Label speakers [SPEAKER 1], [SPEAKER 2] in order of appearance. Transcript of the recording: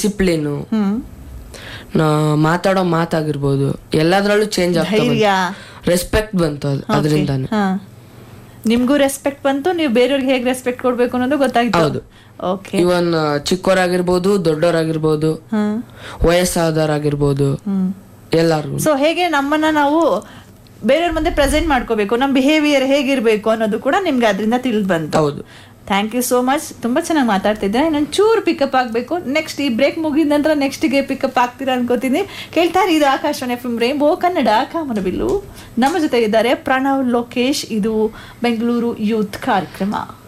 [SPEAKER 1] Discipline
[SPEAKER 2] ಹ್ಮ್
[SPEAKER 1] ಮಾತಾಡೋ ಮಾತಾಗಿರ್ಬೋದು ಎಲ್ಲದ್ರಲ್ಲೂ change ಆಗ್ತಾ
[SPEAKER 2] ಧೈರ್ಯ
[SPEAKER 1] ರೆಸ್ಪೆಕ್ಟ್ ಬಂತು ಅದ್- ಅದ್ರಿಂದಾನೆ
[SPEAKER 2] ಹಾ ನಿಮ್ಗೂ ರೆಸ್ಪೆಕ್ಟ್ ಬಂತು ನೀವು ಬೇರೆಯವ್ರಿಗೆ ಹೇಗೆ ರೆಸ್ಪೆಕ್ಟ್ ಕೊಡ್ಬೇಕು ಅನ್ನೋದು ಗೊತ್ತಾಯ್ತು
[SPEAKER 1] ಹೌದು.
[SPEAKER 2] ಓಕೆ
[SPEAKER 1] ಇವನ್ ಚಿಕ್ಕವರಾಗಿರ್ಬೋದು ದೊಡ್ಡವರಾಗಿರ್ಬೋದು
[SPEAKER 2] ಹ್ಮ್
[SPEAKER 1] ವಯಸ್ಸಾದವರಾಗಿರ್ಬೋದು
[SPEAKER 2] ಹ್ಮ್
[SPEAKER 1] ಎಲ್ಲಾರ್ಗು
[SPEAKER 2] ಸೊ ಹೇಗೆ ನಮ್ಮನ್ನ ನಾವು ಬೇರೆಯವ್ರ ಮುಂದೆ ಪ್ರೆಸೆಂಟ್ ಮಾಡ್ಕೋಬೇಕು ನಮ್ಮ ಬಿಹೇವಿಯರ್ ಹೇಗಿರ್ಬೇಕು ಅನ್ನೋದು ಕೂಡ ನಿಮ್ಗೆ ಅದರಿಂದ ತಿಳಿದು ಬಂತು
[SPEAKER 1] ಹೌದು
[SPEAKER 2] ಥ್ಯಾಂಕ್ ಯು ಸೋ ಮಚ್ ತುಂಬಾ ಚೆನ್ನಾಗಿ ಮಾತಾಡ್ತಿದ್ದೆ ಇನ್ನೊಂದು ಚೂರು ಪಿಕಪ್ ಆಗಬೇಕು ನೆಕ್ಸ್ಟ್ ಈ ಬ್ರೇಕ್ ಮುಗಿದ ನಂತರ ನೆಕ್ಸ್ಟ್ಗೆ ಪಿಕಪ್ ಆಗ್ತೀರಾ ಅನ್ಕೋತೀನಿ ಕೇಳ್ತಾರೆ ಇದು Akashvani F M rainbow Kannada ಕಾಮನಬಿಲ್ಲು ನಮ್ಮ ಜೊತೆ ಇದ್ದಾರೆ ಪ್ರಣವ್ ಲೋಕೇಶ್ ಇದು ಬೆಂಗಳೂರು ಯೂತ್ ಕಾರ್ಯಕ್ರಮ